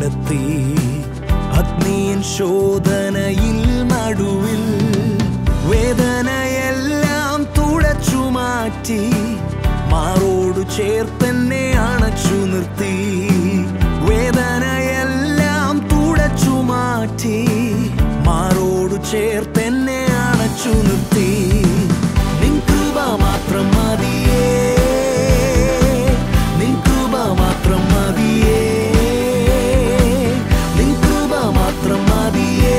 നടത്തി അഗ്നിയൻ ശോധനയിൽ നടുവിൽ വേദനയെല്ലാം തുടച്ചു മാറ്റി മാറോടു ചേർത്തെന്നെ അണച്ചു നിർത്തി വേദനയെല്ലാം തുടച്ചു മാറ്റി മാറോടു ചേർത്തെന്നെ അണച്ചു നിർത്തി നിൻ കൃപ മാത്രം മതിയേ നിൻ കൃപ മാത്രം മതിയേ നിൻ കൃപ മാത്രം മതിയേ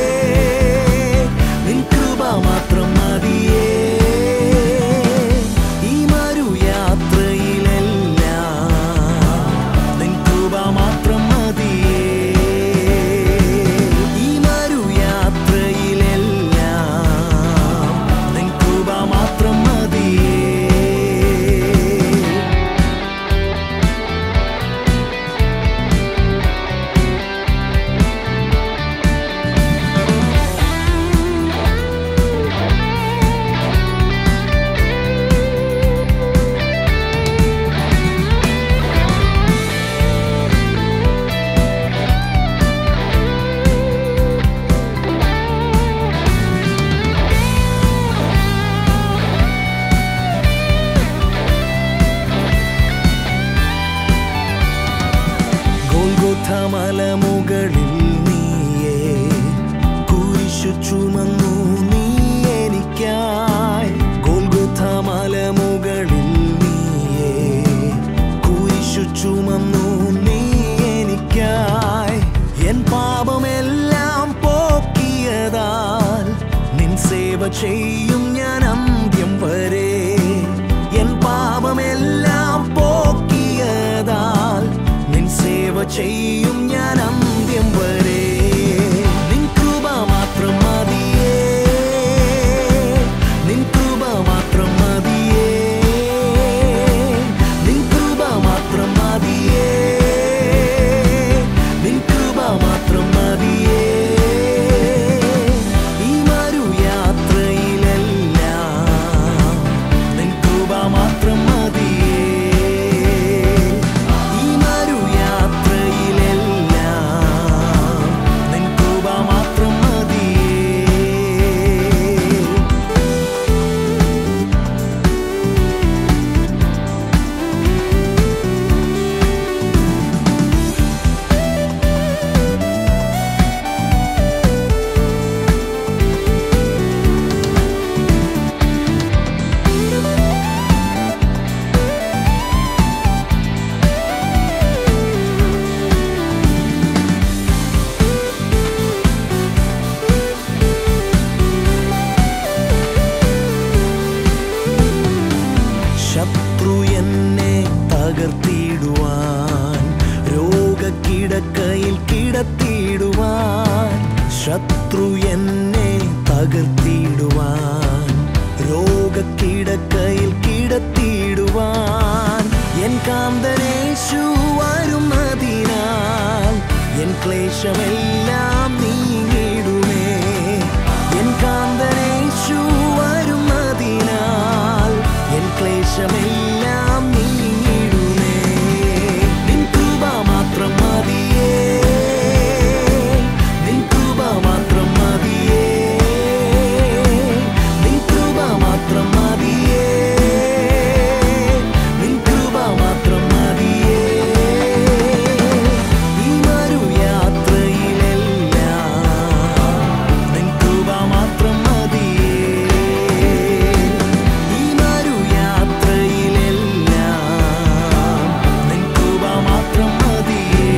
നിൻ കൃപ മാത്രം മതിയേ ഈ മരു യാത്രയിലെല്ലാം നിൻ കൃപ മാത്രം മതിയേ ഈ മരു യാത്രയിലെല്ലാം നിൻ കൃപ മാത്രം മതിയേ ഗോൽഗോഥ മലമുകളിൽ നീയേ കുരിശു ചുമന്നു നീ എനിക്കായി ഗോൽഗോഥ മലമുകളിൽ നീയേ കുരിശു ചുമന്നു നീ എനിക്കായി എൻ പാപമെല്ലാം പോക്കിയതാൽ നിൻ സേവ ചെയ്യും ഞാൻ അന്ത്യം വരെ എൻ പാപമെല്ലാം പോക്കിയതാൽ നിൻ സേവ ചെയ്യും ഞാൻ അന്ത്യം വരെ നിൻ കൃപ മാത്രം മതിയേ നിൻ കൃപ മാത്രം മതിയേ നിൻ കൃപ മാത്രം മതിയേ നിൻ കൃപ മാത്രം മതിയേ ഈ മരു യാത്രയിലെല്ലാം നിൻ കൃപ മാത്രം മതിയേ ഈ മരു യാത്രയിലെല്ലാം നിൻ കൃപ മാത്രം മതിയേ ശത്രു എന്നെ തകർത്തിടുവാൻ രോഗക്കിടക്കയിൽ കിടത്തിടുവാൻ ശത്രു എന്നെ തകർത്തിടുവാൻ രോഗക്കിടക്കയിൽ കിടത്തിടുവാൻ എൻ കാന്തനേശു വരുന്നതിനാൽ എൻ ക്ലേശമെല്ലാം നീങ്ങിടുമേ എൻ കാന്തനേശു വരുന്നതിനാൽ എൻ ക്ലേശമെല്ലാം നീങ്ങിടുമേ നിൻ കൃപ മാത്രം മതിയേ നിൻ കൃപ മാത്രം മതിയേ നിൻ കൃപ മാത്രം മതിയേ നിൻ കൃപ മാത്രം മതിയേ ഈ മരു യാത്രയിലെല്ലാം നിൻ കൃപ മാത്രം മതിയേ ഈ മരു യാത്രയിലെല്ലാം നിൻ കൃപ മാത്രം മതിയേ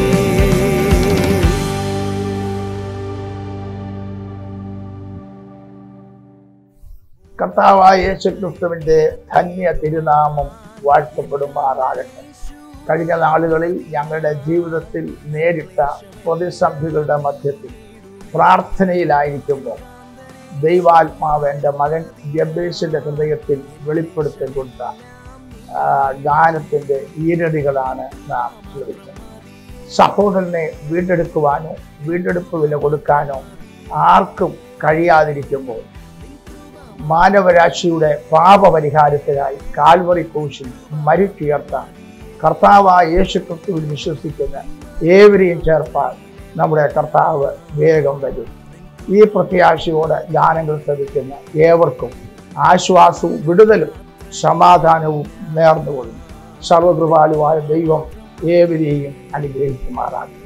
കർത്താവായ യേശു ക്രിസ്തുവിന്റെ ധന്യ തിരുനാമം വാഴ്ത്തപ്പെടുമാറാകട്ടെ കഴിഞ്ഞ നാളുകളിൽ ഞങ്ങളുടെ ജീവിതത്തിൽ നേരിട്ട പ്രതിസന്ധികളുടെ മധ്യത്തിൽ പ്രാർത്ഥനയിലായിരിക്കുമ്പോൾ ദൈവാത്മാവ് എൻ്റെ മകൻ ജബേഷിന്റെ ഹൃദയത്തിൽ വെളിപ്പെടുത്തി കൊടുത്ത ആ, ഗാനത്തിന്റെ ഈരടികളാണ് നാം ശ്രമിച്ചത് സഹോദരനെ വീണ്ടെടുക്കുവാനോ വീണ്ടെടുപ്പ് വില കൊടുക്കാനോ ആർക്കും കഴിയാതിരിക്കുമ്പോൾ മാനവരാശിയുടെ പാപപരിഹാരത്തിനായി കാൽവറി ക്രൂശിൽ മരിച്ചുയർത്ത കർത്താവായ യേശു ക്രിസ്തുവിൽ വിശ്വസിക്കുന്ന ഏവരെയും ചേർപ്പാൻ നമ്മുടെ കർത്താവ് വേഗം വരും ഈ പ്രത്യാശയോടെ ഗാനങ്ങൾ ശ്രമിക്കുന്ന ഏവർക്കും ആശ്വാസവും വിടുതലും സമാധാനവും നേർന്നുകൊള്ളും സർവകൃപാലുവായ ദൈവം ഏവരെയും അനുഗ്രഹിക്കുമാറാകും